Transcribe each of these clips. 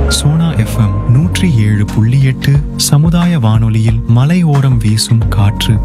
Sona FM நூற்றி ஏழு புள்ளி எட்டு சமுதாய வானொலியில் மலையோரம் வீசும் காற்று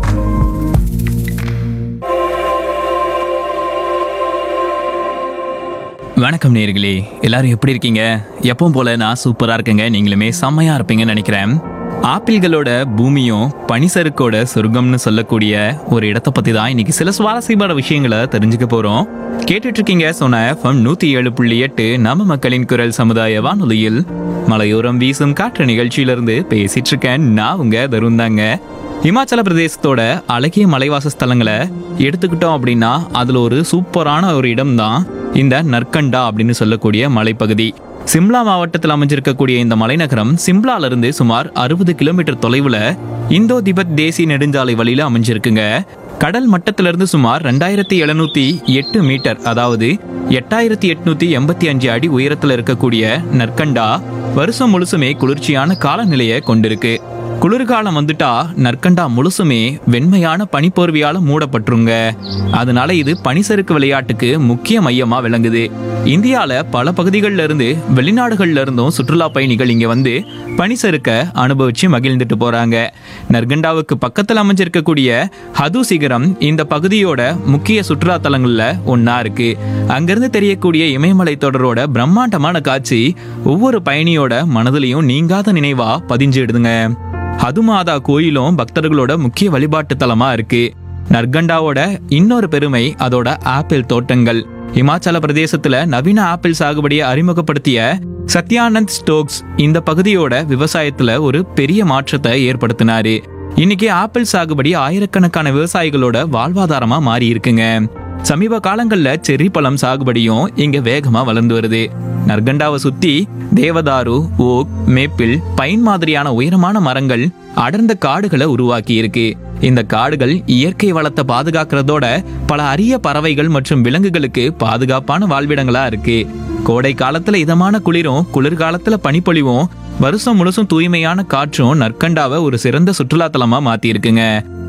வணக்கம் நேர்களே எல்லாரும் எப்படி இருக்கீங்க எப்பவும் போல நான் சூப்பரா இருக்கேங்க நீங்களுமே செம்மையா இருப்பீங்கன்னு நினைக்கிறேன் ஆப்பிள்களோட பூமியும் பனிசறுக்கோட சொர்க்கம்னு சொல்லக்கூடிய ஒரு இடத்தை பத்தி தான் இன்னைக்கு சில சுவாரஸ்யமான விஷயங்களை தெரிஞ்சுக்க போறோம் கேட்டுட்டு இருக்கீங்க சொன்ன எஃப்எம் நூத்தி ஏழு புள்ளி எட்டு நம்ம மக்களின் குரல் சமுதாய வானொலியில் மலையோரம் வீசும் காற்று நிகழ்ச்சியிலிருந்து பேசிட்டு இருக்கேன் நான் உங்க தருண் தாங்க இமாச்சல பிரதேசத்தோட அழகிய மலைவாச ஸ்தலங்களை எடுத்துக்கிட்டோம் அப்படின்னா அதுல ஒரு சூப்பரான ஒரு இடம் தான் இந்த நற்கண்டா அப்படின்னு சொல்லக்கூடிய மலைப்பகுதி சிம்லா மாவட்டத்தில் அமைஞ்சிருக்கக்கூடிய இந்த மலைநகரம் சிம்லால இருந்து சுமார் அறுபது கிலோமீட்டர் தொலைவுல இந்தோ திபெத் தேசிய நெடுஞ்சாலை வழியில அமைஞ்சிருக்குங்க கடல் மட்டத்திலிருந்து சுமார் ரெண்டாயிரத்தி எழுநூத்தி எட்டு மீட்டர் அதாவது எட்டாயிரத்தி எட்நூத்தி எண்பத்தி அஞ்சு அடி உயரத்துல இருக்கக்கூடிய நற்கண்டா வருஷம் முழுசுமே குளிர்ச்சியான காலநிலையை கொண்டிருக்கு குளிர்காலம் வந்துட்டா நற்கண்டா முழுசுமே வெண்மையான பனிப்போர்வையால மூடப்பட்டுருங்க அதனால இது பனிசறுக்கு விளையாட்டுக்கு முக்கிய மையமா விளங்குது இந்தியால பல பகுதிகளில் இருந்து வெளிநாடுகள்ல இருந்தும் சுற்றுலா பயணிகள் இங்க வந்து பனிசறுக்க அனுபவிச்சு மகிழ்ந்துட்டு போறாங்க நற்கண்டாவுக்கு பக்கத்தில் அமைஞ்சிருக்கக்கூடிய ஹது சிகரம் இந்த பகுதியோட முக்கிய சுற்றுலா தலங்கள்ல ஒன்னா இருக்கு அங்கிருந்து தெரியக்கூடிய இமயமலை தொடரோட பிரம்மாண்டமான காட்சி ஒவ்வொரு பயணியோட மனதிலையும் நீங்காத நினைவா பதிஞ்சிடுதுங்க ஹதுமாதா கோயிலும் பக்தர்களோட முக்கிய வழிபாட்டு தலமா இருக்கு நர்கண்டாவோட இன்னொரு பெருமை அதோட ஆப்பிள் தோட்டங்கள் இமாச்சல பிரதேசத்துல நவீன ஆப்பிள் சாகுபடியை அறிமுகப்படுத்திய சத்யானந்த் ஸ்டோக்ஸ் இந்த பகுதியோட விவசாயத்துல ஒரு பெரிய மாற்றத்தை ஏற்படுத்தினாரு இன்னைக்கு ஆப்பிள் சாகுபடி ஆயிரக்கணக்கான விவசாயிகளோட வாழ்வாதாரமா மாறி இருக்குங்க சமீப காலங்கள்ல செர்ரி பழம் சாகுபடியும் இங்க வேகமா வளர்ந்து வருது நர்கண்டாவை சுத்தி தேவதாரு ஓக் மேப்பிள் பைன் மாதிரியான உயரமான மரங்கள் அடர்ந்த காடுகளை உருவாக்கி இருக்கு இந்த காடுகள் இயற்கை வளத்தை பாதுகாக்கிறதோட பல அரிய பறவைகள் மற்றும் விலங்குகளுக்கு பாதுகாப்பான வாழ்விடங்களா இருக்கு கோடை காலத்துல இதமான குளிரும் குளிர்காலத்துல பனிப்பொழிவும் வருஷம் முழுசும் தூய்மையான காற்றும் நற்கண்டாவை ஒரு சிறந்த சுற்றுலாத்தலமா மாத்தி இருக்குங்க